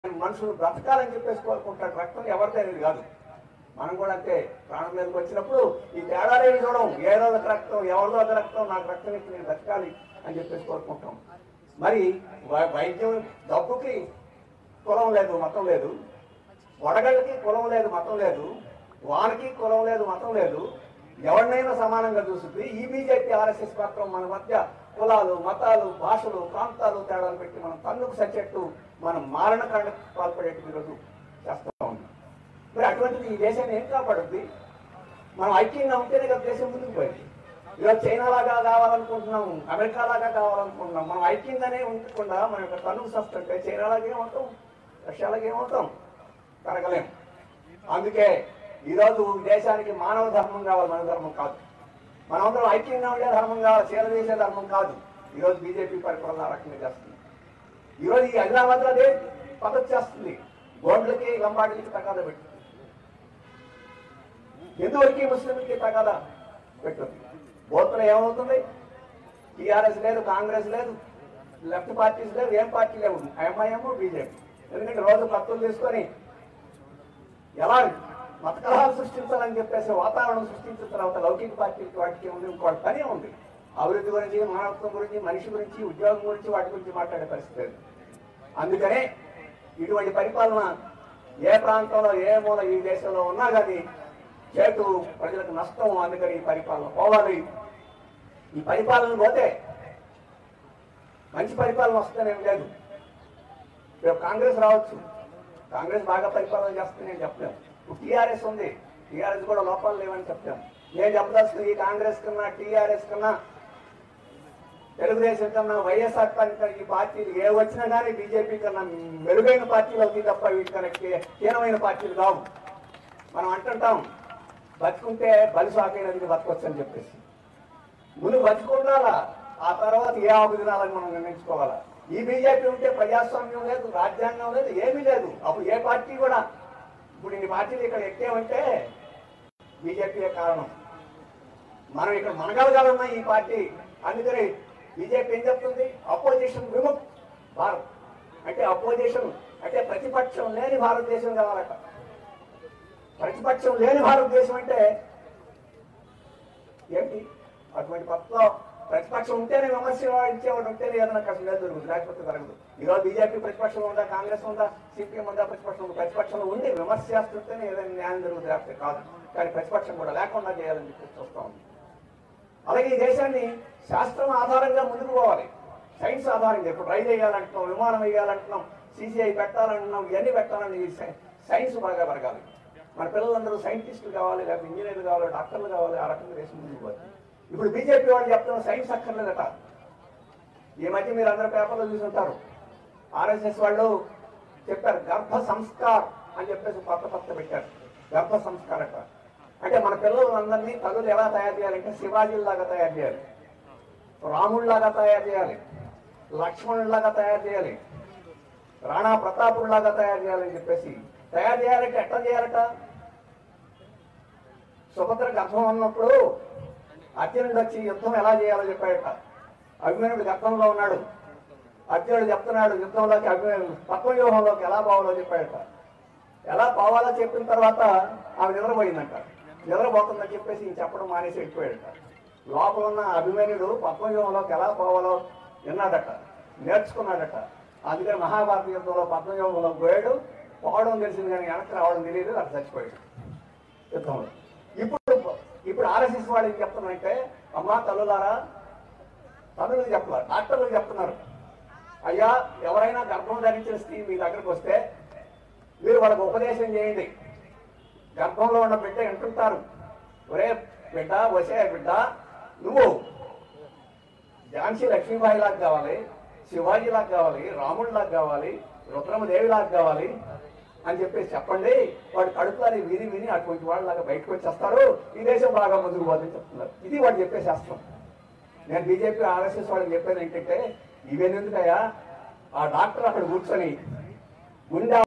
మనుషులు బ్రతకాలని చెప్పేసి కోరుకుంటాడు రక్తం ఎవరిదైనది కాదు మనం కూడా అంతే ప్రాణం మీదకి వచ్చినప్పుడు ఈ తేడాలేమి చూడం ఏదో ఒక రక్తం ఎవరిదో ఒక రక్తం నాకు రక్తం ఇచ్చి నేను బ్రతకాలి అని చెప్పేసి కోరుకుంటాం మరి వై- వైద్యం డబ్బుకి కులం లేదు మతం లేదు వడగళ్ళకి కులం లేదు మతం లేదు వానికి కులం లేదు మతం లేదు ఎవరినైనా సమానంగా చూస్తుంది ఈ బీజేపీ ఆర్ఎస్ఎస్ మాత్రం మన మధ్య కులాలు మతాలు భాషలు ప్రాంతాలు తేడాలు పెట్టి మనం తన్నుకు సచ్చేట్టు మనం మారణ కాండకు పాల్పడేట్టు ఈరోజు చేస్తూ ఉన్నాం మరి అటువంటిది ఈ దేశాన్ని ఏం కాపాడుద్ది మనం ఐక్యంగా ఉంటేనే కదా దేశం ముందుకు పోయింది ఈరోజు చైనా లాగా కావాలనుకుంటున్నాం అమెరికా లాగా కావాలనుకుంటున్నాం మనం ఐక్యంగానే ఉండకుండా మన యొక్క తనువు సస్తుంటే చైనా లాగే ఉంటాం రష్యా లాగే ఉంటాం పెరగలేం అందుకే ఈరోజు ఈ దేశానికి మానవ ధర్మం కావాలి మన ధర్మం కాదు మనమందరం ఐక్యంగా ఉండే ధర్మం కావాలి సేవ చేసే ధర్మం కాదు ఈరోజు బీజేపీ పరిపాలన ఆ రకంగా చేస్తుంది ఈరోజు ఈ హైదరాబాద్ లో అదే పద్ధతి చేస్తుంది గోండ్లకి లంబాడికి తగాదా పెట్టుకుంది హిందువులకి ముస్లింలకి తగాదా పెట్టుకుంది బోత్తులో ఏమవుతుంది టీఆర్ఎస్ లేదు కాంగ్రెస్ లేదు లెఫ్ట్ పార్టీస్ లేవు ఏం పార్టీ లేవు ఎంఐఎం బీజేపీ ఎందుకంటే రోజు పత్తులు తీసుకొని ఎలా మత కలహాలు సృష్టించాలని చెప్పేసి వాతావరణం సృష్టించిన తర్వాత లౌకిక పార్టీకి వాటికి ఉంది ఇంకోటి పని ఉంది అభివృద్ధి గురించి మానవత్వం గురించి మనిషి గురించి ఉద్యోగం గురించి వాటి గురించి మాట్లాడే పరిస్థితి లేదు అందుకనే ఇటువంటి పరిపాలన ఏ ప్రాంతంలో ఏ మూల ఈ దేశంలో ఉన్నా కానీ చేటు ప్రజలకు నష్టం అందుకని ఈ పరిపాలన పోవాలి ఈ పరిపాలన పోతే మంచి పరిపాలన వస్తుందనేం లేదు రేపు కాంగ్రెస్ రావచ్చు కాంగ్రెస్ బాగా పరిపాలన చేస్తుంది నేను చెప్పలేము ఇప్పుడు టీఆర్ఎస్ ఉంది టీఆర్ఎస్ కూడా లోపాలు లేవని చెప్తాము నేను చెప్పదలుచుకుంది ఈ కాంగ్రెస్ కన్నా టీఆర్ఎస్ కన్నా తెలుగుదేశం కన్నా వైఎస్ఆర్ కన్నా ఈ పార్టీలు ఏ వచ్చినా కానీ బీజేపీ కన్నా మెరుగైన పార్టీలు అవుతాయి తప్ప వీటికన్నా హీ- హీనమైన పార్టీలు కావు మనం అంటుంటాం బతుకుంటే బలి సాకైనది బతకొచ్చు అని చెప్పేసి ముందు బతుకుండాలా ఆ తర్వాత ఏ ఆకు తినాలని మనం నిర్ణయించుకోవాలా ఈ బీజేపీ ఉంటే ప్రజాస్వామ్యం లేదు రాజ్యాంగం లేదు ఏమీ లేదు అప్పుడు ఏ పార్టీ కూడా ఇప్పుడు ఇన్ని పార్టీలు ఇక్కడ ఎక్కేమంటే బీజేపీయే కారణం మనం ఇక్కడ మనగలగాలన్న ఈ పార్టీ అందుకని బీజేపీ ఏం చెప్తుంది అపోజిషన్ విముక్ భారత్ అంటే అపోజిషన్ అంటే ప్రతిపక్షం లేని భారతదేశం కావాలట ప్రతిపక్షం లేని భారతదేశం అంటే ఏంటి అటువంటి పక్కలో ప్రతిపక్షం ఉంటేనే విమర్శించేవాడు ఉంటేనే ఏదైనా కష్టం లేదు జరుగుతుంది లేకపోతే జరగదు ఈరోజు బీజేపీ ప్రతిపక్షం ఉందా కాంగ్రెస్ ఉందా సిపిఎం ఉందా ప్రతిపక్షం ఉందా ప్రతిపక్షంలో ఉండి విమర్శ చేస్తుంటేనే ఏదైనా న్యాయం జరుగుతుంది లేకపోతే కాదు కానీ ప్రతిపక్షం కూడా లేకుండా చేయాలని చెప్పి చూస్తా ఉంది అలాగే ఈ దేశాన్ని శాస్త్రం ఆధారంగా ముందుకు పోవాలి సైన్స్ ఆధారంగా ఇప్పుడు రైలు వేయాలంటున్నాం విమానం వేయాలంటున్నాం సిసిఐ పెట్టాలంటున్నాం ఇవన్నీ పెట్టాలని ఈ సై- సైన్స్ బాగా పెరగాలి మన పిల్లలందరూ సైంటిస్టులు కావాలి లేకపోతే ఇంజనీర్లు కావాలి డాక్టర్లు కావాలి ఆ రకంగా దేశం ముందుకు పోతుంది ఇప్పుడు బీజేపీ వాళ్ళు చెప్తున్న సైన్స్ అక్కర్లేదట ఈ మధ్య మీరు అందరూ పేపర్లో చూసుంటారు ఆర్ఎస్ఎస్ వాళ్ళు చెప్పారు గర్భ సంస్కార్ అని చెప్పేసి కొత్త కొత్త పెట్టారు గర్భ సంస్కారట అంటే మన పిల్లలందరినీ తల్లులు ఎలా తయారు చేయాలంటే శివాజీలాగా తయారు చేయాలి రాముడిలాగా తయారు చేయాలి లక్ష్మణుడిలాగా తయారు చేయాలి రాణా ప్రతాపుడిలాగా తయారు చేయాలని చెప్పేసి తయారు చేయాలంటే ఎట్లా చేయాలట సుభద్ర గర్భం ఉన్నప్పుడు అర్జునుడు వచ్చి యుద్ధం ఎలా చేయాలో చెప్పాడట అభిమన్యుడు గర్భంలో ఉన్నాడు అర్జునుడు చెప్తున్నాడు యుద్ధంలోకి అభిమన్యు పద్మవ్యూహంలోకి ఎలా పోవాలో చెప్పాడట ఎలా పోవాలో చెప్పిన తర్వాత ఆమె నిద్రపోయిందంట నిద్రపోతుందని చెప్పేసి ఈయన చెప్పడం మానేసి వెళ్ళిపోయాడట లోపల ఉన్న అభిమన్యుడు పద్మవ్యూహంలోకి ఎలా పోవాలో విన్నాడట నేర్చుకున్నాడట అందుకని మహాభారత యుద్ధంలో పద్మవ్యూహంలోకి పోయాడు పోవడం తెలిసింది కానీ వెనక్కి రావడం తెలియదు అక్కడ చచ్చిపోయాడు యుద్ధంలో ఇప్పుడు ఇప్పుడు ఆర్ఎస్ఎస్ వాళ్ళు ఏం చెప్తున్నారంటే అమ్మా తల్లులారా తల్లులు చెప్పారు డాక్టర్లు చెప్తున్నారు అయ్యా ఎవరైనా గర్భం ధరించిన స్త్రీ మీ దగ్గరకు వస్తే మీరు వాళ్ళకు ఉపదేశం చేయండి గర్భంలో ఉన్న బిడ్డ వింటుంటారు ఒరే బిడ్డ వసే బిడ్డ నువ్వు ఝాన్సీ లక్ష్మీబాయి లాగా కావాలి శివాజీ లాగా కావాలి రాముడి లాగా కావాలి రుద్రమదేవి లాగా కావాలి అని చెప్పేసి చెప్పండి వాడు కడుపులని విని విని అటువంటి వాళ్ళలాగా బయటకు వచ్చేస్తారు ఈ దేశం బాగా ముందుకు పోదని చెప్తున్నారు ఇది వాడు చెప్పే శాస్త్రం నేను బీజేపీ ఆర్ఎస్ఎస్ వాళ్ళకి చెప్పేది ఏంటంటే ఇవన్నీ ఎందుకయ్యా ఆ డాక్టర్ అక్కడ కూర్చొని గుండె